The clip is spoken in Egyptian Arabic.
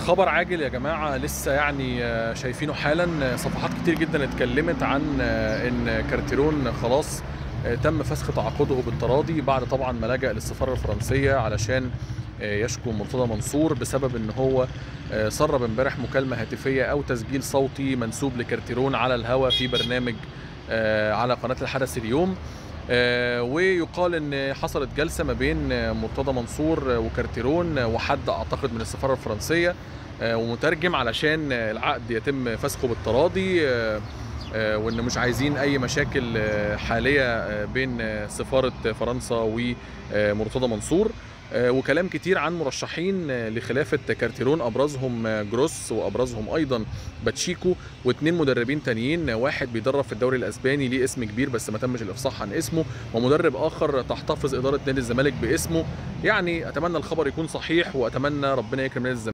خبر عاجل يا جماعة لسه يعني آه، شايفينه حالا آه، صفحات كتير جدا اتكلمت عن آه، ان كارتيرون خلاص آه، تم فسخ تعاقده بالتراضي بعد طبعا ما لجأ للسفارة الفرنسية علشان آه، يشكو مرتضى منصور بسبب ان هو آه، سرب امبارح مكالمة هاتفية او تسجيل صوتي منسوب لكارتيرون على الهوا في برنامج آه، على قناة الحدث اليوم آه، ويقال ان حصلت جلسه ما بين آه، مرتضى منصور آه، وكارتيرون آه، وحد اعتقد من السفاره الفرنسيه آه، ومترجم علشان آه، العقد يتم فسخه بالتراضي آه، آه، وان مش عايزين اي مشاكل آه، حاليه آه، بين آه، سفاره فرنسا ومرتضى منصور آه، وكلام كتير عن مرشحين آه، لخلافه كارتيرون ابرزهم آه، جروس وابرزهم ايضا باتشيكو واثنين مدربين تانيين واحد بيدرب في الدوري الاسباني ليه اسم كبير بس ما تمش الافصاح عن اسمه ومدرب اخر تحتفظ اداره نادي الزمالك باسمه يعني اتمنى الخبر يكون صحيح واتمنى ربنا يكرم نادي الزمالك